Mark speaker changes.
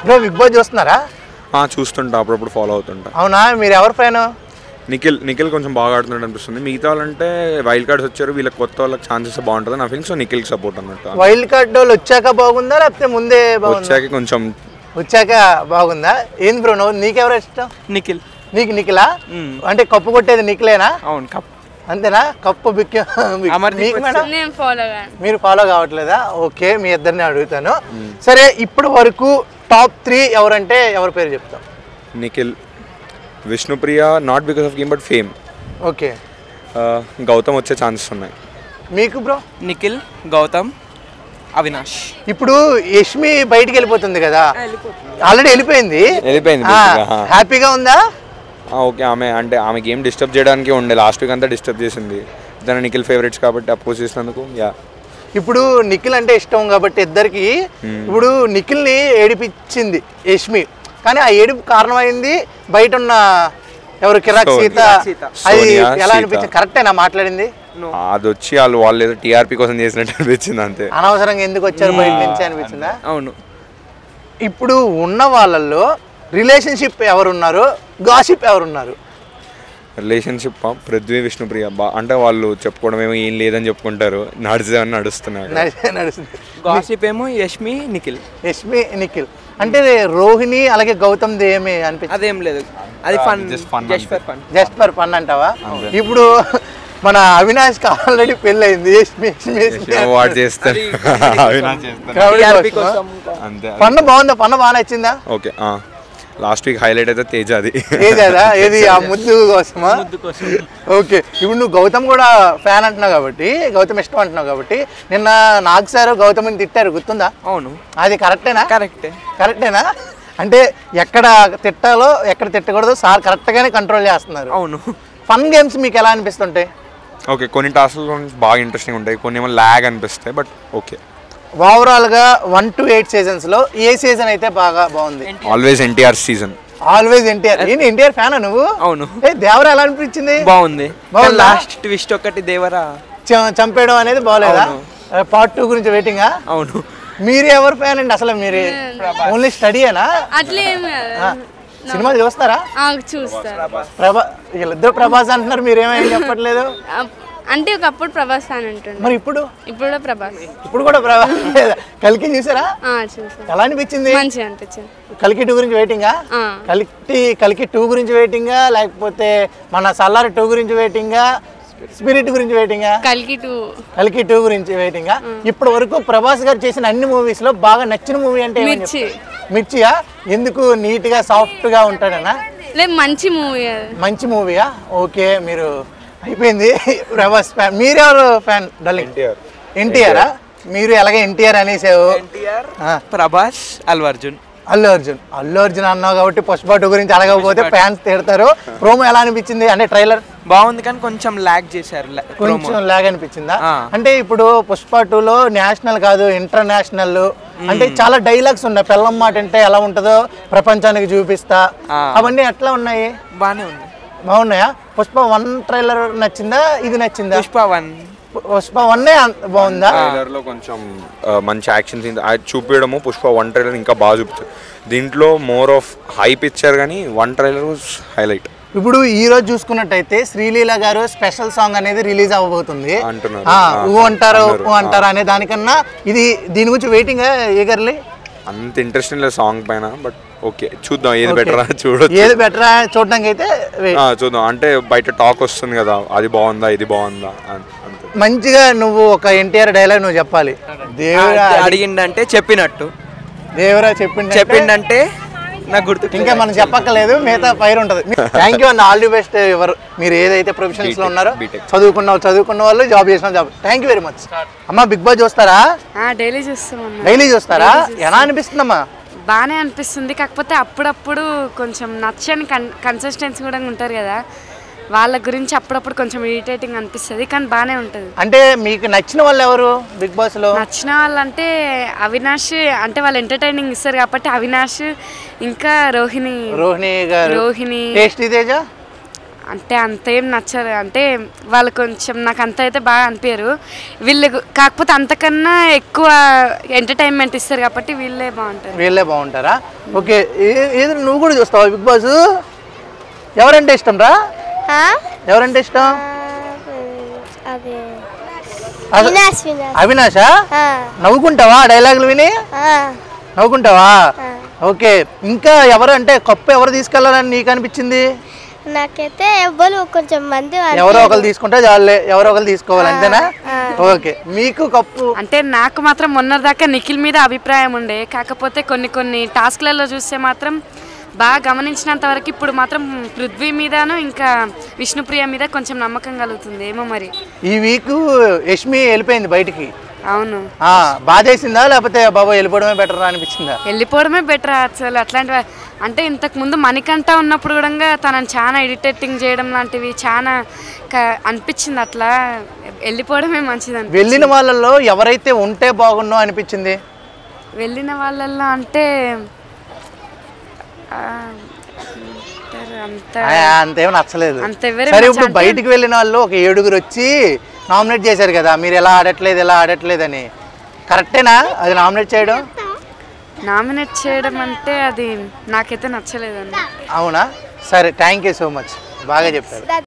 Speaker 1: Bro big boss చూస్తున్నారా
Speaker 2: ఆ, చూస్తుంటా అప్పుడప్పుడు ఫాలో అవుతుంటా
Speaker 1: అవునా మీరు ఎవరు ఫ్యాన్
Speaker 2: నిఖిల్ నిఖిల్ కొంచెం బాగా ఆడుతున్నాడు అనిపిస్తుంది మిగతా వాళ్ళంటే వైల్డ్ కార్డ్స్ వచ్చారు వీళ్ళకి కొత్త వాళ్ళకి ఛాన్సెస్ బాగుంటుంది నా ఫీలింగ్ సో నిఖిల్కి సపోర్ట్ అన్నట్టు
Speaker 1: వైల్డ్ కార్డ్ వాళ్ళు వచ్చాక బాగుందా లేకపోతే ముందే బాగుందా
Speaker 2: వచ్చాక కొంచెం
Speaker 1: వచ్చాక బాగుందా ఏంది బ్రో నువ్వు నీకెవరు ఇష్టం
Speaker 3: నిఖిల్
Speaker 1: నీకు నిఖిలా అంటే కప్పు కొట్టేది నిఖిలేనా
Speaker 3: అవును కప్
Speaker 1: అంతేనా కప్పు బిక్
Speaker 3: అమర్దీప్
Speaker 1: మీకు మేడం
Speaker 4: నేను ఫాలో కాను
Speaker 1: మీరు ఫాలో కావట్లేదా ఓకే మీ ఇద్దరిని అడుగుతాను సరే ఇప్పటి వరకు టాప్ త్రీ ఎవరంటే ఎవరి పేరు చెప్తాం
Speaker 2: Nikhil Vishnupriya not because of game but fame
Speaker 1: okay
Speaker 2: Gautham వచ్చే ఛాన్సెస్ ఉన్నాయి
Speaker 1: మీకు బ్రో
Speaker 3: నిఖిల్ గౌతమ్ అవినాష్
Speaker 1: ఇప్పుడు యష్మి బయటికి వెళ్ళిపోతుంది కదా ఆల్రెడీ వెళ్ళిపోయింది
Speaker 2: వెళ్ళిపోయింది
Speaker 1: ఆ,
Speaker 2: basically, ఆ.
Speaker 1: హ్యాపీగా ఉందా
Speaker 2: ఆ, ఓకే ఆమె అంటే ఆమె గేమ్ డిస్టర్బ్ చేయడానికి ఉండే లాస్ట్ వీక్ అంతా డిస్టర్బ్ చేసింది తన నిఖిల్ ఫేవరెట్స్ కాబట్టి అపోజ్ చేసినందుకు యా
Speaker 1: ఇప్పుడు నిఖిల్ అంటే ఇష్టం కాబట్టి ఇద్దరికి ఇప్పుడు నిఖిల్ని ఏడిపించింది యష్మి కానీ ఆ ఏడుపు కారణమైంది బయట ఉన్న ఎవరు కిరాక్
Speaker 2: సో-
Speaker 1: సీత
Speaker 3: సీత.
Speaker 1: అది
Speaker 2: సోనియా,
Speaker 1: ఎలా
Speaker 2: సీత.
Speaker 1: అనిపించింది కరెక్టేనా మాట్లాడింది
Speaker 2: అది వచ్చి వాళ్ళు వాళ్ళు ఏదో టీఆర్పీ కోసం చేసినట్టు అనిపించింది అంతే
Speaker 1: అనవసరంగా ఎందుకు వచ్చారు బయట నుంచి అనిపించిందా
Speaker 3: అవును
Speaker 1: ఇప్పుడు ఉన్న వాళ్ళల్లో రిలేషన్షిప్ ఎవరున్నారు గాసిప్ ఎవరున్నారు
Speaker 2: రిలేషన్షిప్ పృథ్వీ విష్ణుప్రియ బా అంటే వాళ్ళు చెప్పుకోవడం ఏమో ఏం లేదని చెప్పుకుంటారు నడిచేవని నడుస్తున్నారు
Speaker 1: నడిచి- నడుస్తుంది
Speaker 3: గాసిప్ ఏమో యష్మి నిఖిల్
Speaker 1: యష్మి నిఖిల్ అంటే రోహిణి అలాగే గౌతమ్ ది ఏమి అనిపించింది
Speaker 3: అదేం లేదు అది fun
Speaker 2: just fun
Speaker 3: just for fun
Speaker 1: just for fun అంటావా ఇప్పుడు మన అవినాష్ కి ఆల్రెడీ పెళ్ళయింది యష్మి యష్మి యష్మి
Speaker 2: ఏమో వాడు చేస్తారు అవినాష్ చేస్తారు
Speaker 1: Crowd
Speaker 3: టీఆర్పీ
Speaker 1: కోసం.
Speaker 3: కోసం
Speaker 2: అంతే
Speaker 1: పన్న బాగుందా పన్న బాగా నచ్చిందా
Speaker 2: ఓకే లాస్ట్ వీక్ హైలైట్ అయితే తేజ అది
Speaker 1: ఏదా ఏది ఆ ముద్దు కోసమా
Speaker 3: ముద్దు కోసం
Speaker 1: ఓకే ఇప్పుడు నువ్వు గౌతమ్ కూడా ఫ్యాన్ అంటున్నావు కాబట్టి గౌతమ్ ఇష్టం అంటున్నావు కాబట్టి నిన్న నాకు సార్ గౌతమ్ని తిట్టారు గుర్తుందా
Speaker 3: అవును
Speaker 1: అది కరెక్టేనా
Speaker 3: కరెక్టే
Speaker 1: కరెక్టేనా అంటే ఎక్కడ తిట్టాలో ఎక్కడ తిట్టకూడదో సార్ కరెక్ట్గానే కంట్రోల్ చేస్తున్నారు
Speaker 3: అవును
Speaker 1: ఫన్ గేమ్స్ మీకు ఎలా అనిపిస్తుంటాయి
Speaker 2: ఓకే కొన్ని టాస్క్లు బాగా ఇంట్రెస్టింగ్ ఉంటాయి కొన్ని ఏమో ల్యాగ్ అనిపిస్తాయి బట్ ఓకే
Speaker 1: ఓవరాల్గా వన్ టు ఎయిట్ సీజన్స్లో ఏ సీజన్ అయితే బాగా బాగుంది
Speaker 2: always NTR season
Speaker 1: always NTR ఏంటి ఎన్టీఆర్ ఫ్యానా నువ్వు
Speaker 3: అవును
Speaker 1: ఏ దేవర ఎలా అనిపించింది
Speaker 3: బాగుంది
Speaker 1: బాగుందా?
Speaker 3: లాస్ట్ ట్విస్ట్ ఒకటి దేవరా
Speaker 1: చ- చంపేయడం అనేది బాగలేదా
Speaker 3: అవును.
Speaker 1: పార్ట్ టూ గురించి వెయిటింగా
Speaker 3: అవును
Speaker 1: మీరు ఎవరు ఫ్యాన్ అండి అసలు మీరు ఓన్లీ స్టడీయేనా
Speaker 4: అట్లా ఏం కాదు
Speaker 1: సినిమా చూస్తారా
Speaker 4: ఆ, చూస్తారు
Speaker 1: ప్రభా వీళ్ళిద్దరు ప్రభాస్ అంటున్నారు మీరేమేం చెప్పట్లేదు
Speaker 4: ఆ, అంటే ఒకప్పుడు ప్రభాస్ ఫ్యాన్ అంటుండే
Speaker 1: మరి ఇప్పుడు
Speaker 4: ఇప్పుడు కూడా ప్రభాస్
Speaker 1: ఇప్పుడు కూడా ప్రభాస్ కలికి చూసారా
Speaker 4: ఆ, చూసాను
Speaker 1: ఎలా అనిపించింది
Speaker 4: మంచిగా అనిపించింది
Speaker 1: కలికి టూ గురించి వెయిటింగా
Speaker 4: ఆ.
Speaker 1: కలికి కలికి టూ గురించి వెయిటింగా లేకపోతే మన సల్లారి టూ గురించి వెయిటింగా స్పిరిట్ గురించి వెయిటింగా
Speaker 4: కలికి టూ
Speaker 1: కలికి టూ గురించి వెయిటింగా ఇప్పటి వరకు ప్రభాస్ గారు చేసిన అన్ని మూవీస్ లో బాగా నచ్చిన మూవీ అంటే ఏమని
Speaker 4: మిర్చి.
Speaker 1: చెప్తారు? మిర్చియా ఎందుకు నీట్ గా సాఫ్ట్ గా ఉంటాడనా
Speaker 4: లేదు మంచి మూవీ అది
Speaker 1: మంచి మూవీయా ఓకే మీరు అయిపోయింది ప్రభాస్ ఫ్యాన్ మీరెవరు ఫ్యాన్ డల్లింగ్ ఎన్టీఆరా మీరు ఎలాగే ఎన్టీఆర్ అనేసావు
Speaker 3: ఎన్టీఆర్
Speaker 1: ఆ,
Speaker 3: ప్రభాస్ అల్లు అర్జున్
Speaker 1: అల్లు అర్జున్ అల్లు అర్జున్ అన్నావు కాబట్టి పుష్ప టూ గురించి అడగకపోతే ఫ్యాన్స్ తిడతారు ప్రోమో ఎలా అనిపించింది అంటే ట్రైలర్
Speaker 3: బాగుంది కానీ కొంచెం ల్యాగ్ చేశారు la- promo.
Speaker 1: కొంచెం లాగ్ అనిపించిందా
Speaker 3: ఆ.
Speaker 1: అంటే ఇప్పుడు పుష్ప టూలో నేషనల్ కాదు ఇంటర్నేషనల్ అంటే చాలా డైలాగ్స్ ఉన్నాయి పెళ్ళం మాట అంటే ఎలా ఉంటుందో ప్రపంచానికి చూపిస్తా
Speaker 3: ఆ.
Speaker 1: అవన్నీ ఎట్లా ఉన్నాయి
Speaker 3: బాగానే ఉంది
Speaker 1: బాగున్నాయా పుష్ప వన్ ట్రైలర్ నచ్చిందా ఇది నచ్చిందా
Speaker 3: పుష్ప వన్
Speaker 1: పుష్ప వన్నే అంత బాగుందా
Speaker 2: ట్రైలర్ లో కొంచెం ఆ, మంచి యాక్షన్ సీన్ చూపించడము పుష్ప వన్ ట్రైలర్ ఇంకా బాగా చూపించారు దీంట్లో మోర్ ఆఫ్ హైప్ ఇచ్చారు కానీ వన్ ట్రైలర్ హైలైట్
Speaker 1: ఇప్పుడు ఈ రోజు చూసుకున్నట్టయితే శ్రీలీల గారు స్పెషల్ సాంగ్ అనేది రిలీజ్ అవ్వబోతుంది
Speaker 2: అంటున్నారు.
Speaker 1: ఆ,
Speaker 2: ఆ,
Speaker 1: ఊ అంటారు
Speaker 2: అన్నారు.
Speaker 1: ఊ అంటారు అనే దానికన్నా ఇది దీని గురించి వెయిటింగ్ ఏగర్లీ
Speaker 2: అంత ఇంట్రెస్ట్ లేదు సాంగ్ పైన బట్ ఓకే చూద్దాం ఏది బెటర్ చూడొచ్చు
Speaker 1: ఏది బెటర్ చూడడానికి అయితే wait.
Speaker 2: ఆ, చూద్దాం అంటే బయట టాక్ వస్తుంది కదా అది బాగుందా ఇది బాగుందా అన్- అంతే
Speaker 1: మంచిగా నువ్వు ఒక ఎన్టీఆర్ డైలాగ్ నువ్వు చెప్పాలి దేవుడా
Speaker 3: అడిగిండంటే చెప్పినట్టు
Speaker 1: దేవురా చెప్పిండు
Speaker 3: చెప్పిండంటే నాకు గుర్తు
Speaker 1: ఇంకా మనం చెప్పక్కర్లేదు మిగతా ఫైర్ ఉంటుంది thank you and all the best ఎవరు మీరు ఏదైతే ప్రొఫెషన్స్ లో ఉన్నారో
Speaker 2: B.Tech.
Speaker 1: చదువుకున్న వాళ్ళు చదువుకున్న వాళ్ళు జాబ్ చేసిన job thank you very much అమ్మా బిగ్ బాస్ చూస్తారా
Speaker 4: డైలీ చూస్తామన్నా
Speaker 1: డైలీ చూస్తారా ఎలా అనిపిస్తుందమ్మా
Speaker 5: బాగానే అనిపిస్తుంది కాకపోతే అప్పుడప్పుడు కొంచెం నచ్చని కన్ కన్సిస్టెన్సీ కూడా ఉంటారు కదా వాళ్ళ గురించి అప్పుడప్పుడు కొంచెం ఇరిటేటింగ్ అనిపిస్తుంది కానీ బాగానే ఉంటుంది
Speaker 1: అంటే మీకు నచ్చిన వాళ్ళు ఎవరు బిగ్ బాస్ లో
Speaker 5: నచ్చిన వాళ్ళంటే అవినాష్ అంటే వాళ్ళు ఎంటర్టైనింగ్ ఇస్తారు కాబట్టి అవినాష్ ఇంకా రోహిణి
Speaker 1: రోహిణి గారు
Speaker 5: రోహిణి
Speaker 1: టేస్టీ తేజ
Speaker 5: అంటే అంత ఏం నచ్చరు అంటే వాళ్ళు కొంచెం నాకు అంత అయితే బాగా అనిపించరు వీళ్ళు కాకపోతే అంతకన్నా ఎక్కువ ఎంటర్టైన్మెంట్ ఇస్తారు కాబట్టి వీళ్ళే బాగుంటారు
Speaker 1: వీళ్ళే బాగుంటారా ఓకే ఏ- ఏది నువ్వు కూడా చూస్తావా బిగ్ బాస్ ఎవరంటే ఇష్టం రా
Speaker 6: ఆ?
Speaker 1: ఎవరంటే ఇష్టం
Speaker 6: అదే
Speaker 1: అసలు-
Speaker 6: వినాష్ వినాష్
Speaker 1: అవినాషా
Speaker 6: ఆ,
Speaker 1: నవ్వుకుంటావా డైలాగులు విని
Speaker 6: ఆ,
Speaker 1: నవ్వుకుంటావా
Speaker 6: ఆ.
Speaker 1: ఓకే ఇంకా ఎవరు అంటే కప్పు ఎవరు తీసుకెళ్లాలని నీకు అనిపించింది
Speaker 6: నాకైతే ఎవ్వరు కొంచెం మంది
Speaker 1: ఎవరో ఒకరు తీసుకుంటే చాలే ఎవరో ఒకరు తీసుకోవాలి అంతేనా
Speaker 6: ఆ.
Speaker 1: ఓకే మీకు కప్పు
Speaker 5: అంటే నాకు మాత్రం మొన్నటిదాకా నిఖిల్ మీద అభిప్రాయం ఉండే కాకపోతే కొన్ని కొన్ని టాస్క్లలో చూస్తే మాత్రం బాగా గమనించినంత వరకు ఇప్పుడు మాత్రం పృథ్వీ మీదను ఇంకా విష్ణుప్రియ మీద కొంచెం నమ్మకం కలుగుతుంది ఏమో మరి
Speaker 1: ఈ వీక్ యష్మి వెళ్ళిపోయింది బయటికి
Speaker 5: అవును
Speaker 1: ఆ, బాధేసిందా లేకపోతే బాబా వెళ్ళిపోవడమే బెటర్ అనిపించిందా
Speaker 5: వెళ్ళిపోవడమే బెటర్ అసలు అట్లాంటివి అంటే ఇంతకు ముందు మణికంఠ ఉన్నప్పుడు కూడా తనని చాలా ఎడిటెట్టింగ్ చేయడం లాంటివి చాలా క- అనిపించింది అట్లా వెళ్ళిపోవడమే మంచిది అనిపించింది.
Speaker 1: వెళ్ళిన వాళ్ళల్లో ఎవరైతే ఉంటే బాగుండో అనిపించింది
Speaker 5: వెళ్ళిన వాళ్ళల్లో అంటే ఆ, ఉంటారు అంత
Speaker 1: ఆ, అంతేం నచ్చలేదు
Speaker 5: అంత ఎవరేం
Speaker 1: సరే
Speaker 5: నచ్చ-
Speaker 1: ఇప్పుడు
Speaker 5: అంటే-
Speaker 1: బయటికి వెళ్ళిన వాళ్ళు ఒక ఏడుగురు వచ్చి నామినేట్ చేశారు కదా మీరు ఎలా ఆడట్లేదు ఎలా ఆడట్లేదు అని కరెక్టేనా అది నామినేట్ చేయడం
Speaker 5: నామినేట్ చేయడం అంటే అది నాకైతే నచ్చలేదండి
Speaker 1: అవునా సరే థ్యాంక్ యూ సో మచ్ బాగా చెప్పారు